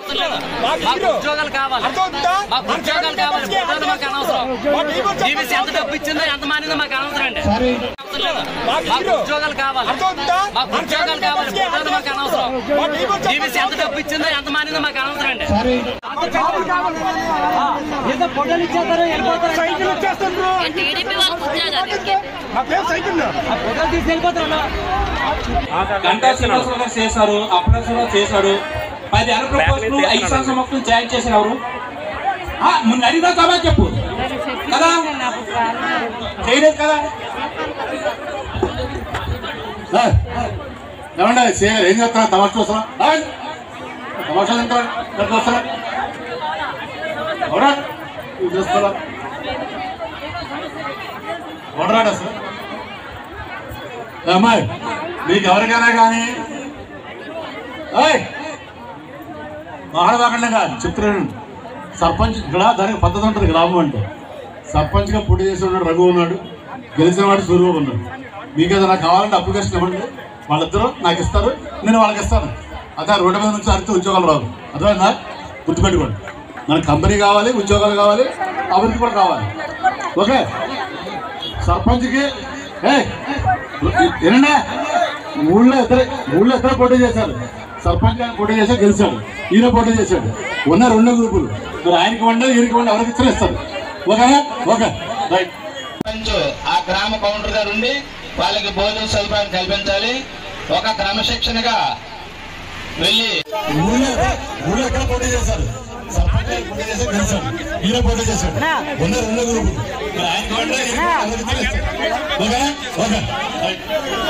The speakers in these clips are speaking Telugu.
మాకు ఉద్యోగాలు కావాలి అర్థమవుతుందా? మాకు ఉద్యోగాలు కావాలి ఫోటోలు మాకు అనవసరం మాకు ఇవ్వరు చెప్పండి. జీవీసీ ఎంత డబ్బు ఇచ్చిందో ఎంత మానిందో మాకు అనవసరం అండి సరే అవసరం లేదు. మాకు మాకు ఇవ్వరు. ఉద్యోగాలు కావాలి అర్థమవుతుందా? మాకు ఉద్యోగాలు కావాలి ఫోటోలు మాకు అనవసరం మాకు ఇవ్వరు చెప్పండి. జీవీసీ ఎంత డబ్బు ఇచ్చిందో ఎంత మానిందో మాకు అనవసరం అండి సరే సైకిల్ వచ్చేస్తుండ్రు టీడీపీ వాళ్ళకి ఉద్యోగాలు మాకేం సైకిల్ గంటా శ్రీనివాసరావు గారు చేశారు అప్పనేశ్వరరావు చేశాడు పది అర ప్రపోజల్ ఐదు సంవత్సరం మొత్తం జాయిన్ చేసిన ఎవరు ఆ, ముందు అడిగినా కదా చెప్పు కదా చేయలేదు కదా సార్ ఏమండి సీనియర్ ఏం చేస్తున్నా తమాషా చూస్తున్నా తమాషా తింటారా ఎక్కడ చూస్తున్నా ఎవరా ఇది చూస్తున్నా ఎవడరాడు అసలు ఏ అమ్మాయి మీకు ఎవరికైనా కానీ ఏయ్ మాట్లాడబాకండి కాదు చెప్తున్నాను సర్పంచ్ ఇక్కడ దానికి పద్ధతి ఉంటుంది గ్రామం అంటే సర్పంచ్గా పోటీ చేసి ఉన్నాడు రఘు ఉన్నాడు గెలిచిన వాడు సూర్యబాబు ఉన్నాడు మీకు ఏదైనా కావాలంటే అప్లికేషన్ ఇవ్వండి వాళ్ళిద్దరూ నాకు ఇస్తారు నేను వాళ్ళకి ఇస్తాను అదే రోడ్డు మీద నుంచి అడిగితే ఉద్యోగాలు రావు అర్థమైందా గుర్తుపెట్టుకోండి మనకు కంపెనీ కావాలి ఉద్యోగాలు కావాలి అభివృద్ధి కూడా కావాలి ఓకే సర్పంచ్కి ఏ ఏనండి ఊళ్ళో ఇద్దరు ఊళ్ళో ఇద్దరు పోటీ చేశారు సర్పంచ్ గారు పోటీ చేశారు గెలిచాడు ఈయన పోటీ చేశాడు ఉన్న రెండు గ్రూపులు మరి ఆయనకి వండి ఈయనకి వండి ఎవరికి ఇచ్చిన ఇస్తారు ఓకేనా ఓకే రైట్ సర్పంచ్ ఆ గ్రామ కౌంటర్ గారు ఉండి వాళ్ళకి భోజన సదుపాయం కల్పించాలి ఒక క్రమశిక్షణగా వెళ్ళి ఊళ్ళో ఊళ్ళో ఎక్కడ పోటీ చేశారు సర్పంచ్ గారు పోటీ చేశారు గెలిచాడు ఈయన పోటీ చేశాడు ఉన్న రెండు గ్రూపులు మరి ఆయనకి వండి ఈయనకి వండి ఎవరికి ఇచ్చిన ఇస్తారు ఓకేనా ఓకే రైట్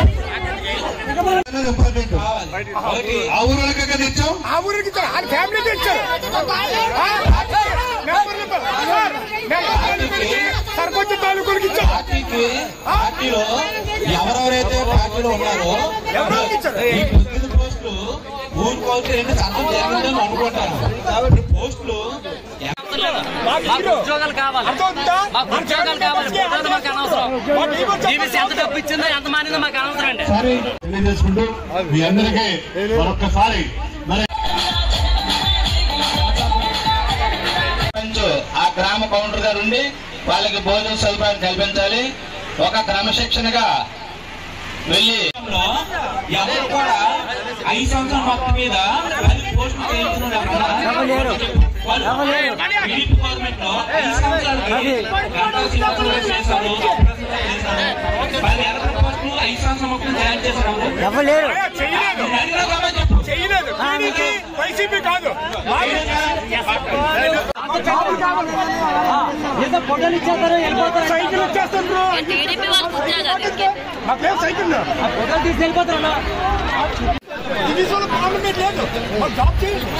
ఆ ఊళ్ళకి ఎక్కడ తెచ్చాం ఆ ఊరికి ఇచ్చారు ఆ ఫ్యామిలీకి ఇచ్చారు ఆ? Number number. సార్, నెంబర్ నెంబర్కి సర్పంచ్ తాలూకులకి ఇచ్చారు పార్టీకి పార్టీలో ఎవరెవరైతే పార్టీలో ఉన్నారో ఎవరెవరికి ఇచ్చారు ఈ పొద్దున పోస్టులు ఊరు పోతే రెండు సంతం జరిగిందని అనుకుంటాను కాబట్టి పోస్టులు అవసరం లేదు. మాకు మాకు ఇవ్వరు. ఉద్యోగాలు కావాలి అర్థమవుతుందా? మాకు ఉద్యోగాలు కావాలి ఫోటోలు మాకు అనవసరం మాకు ఇవ్వరు చెప్పండి. జీవీసీ ఎంత డబ్బు ఇచ్చిందో ఎంత మానిందో మాకు అనవసరం అండి సరే తెలియజేసుకుంటూ మీ అందరికీ మరొక్కసారి మరి సర్పంచ్ ఆ గ్రామ కౌంటర్ గారు ఉండి వాళ్ళకి భోజన సదుపాయం కల్పించాలి ఒక క్రమశిక్షణగా వెళ్ళి ఎవరు కూడా ఐదు సంవత్సరాల మొత్తం మీద పది పోస్టులు చేయించిన టీడీపీ గవర్నమెంట్ లో ఐదు సంవత్సరాలకి గంటా శ్రీనివాసరావు గారు చేశారు అప్పనేశ్వరరావు చేశారు పది అర పోస్టులు ఐదు సంవత్సరాల మొత్తం జాయిన్ చేసిన ఎవరు అయ్యా, చేయలేదు ముందు అడిగినా కదా చెప్పు చేయలేదు టీడీపీ వైసీపీ కాదు సైకిల్ వచ్చేస్తుండ్రు టీడీపీ వాళ్ళకి ఉద్యోగాలు మాకేం సైకిల్ ఇది అసలు కామెంట్ లేదు మాకు జాబ్ చేయండి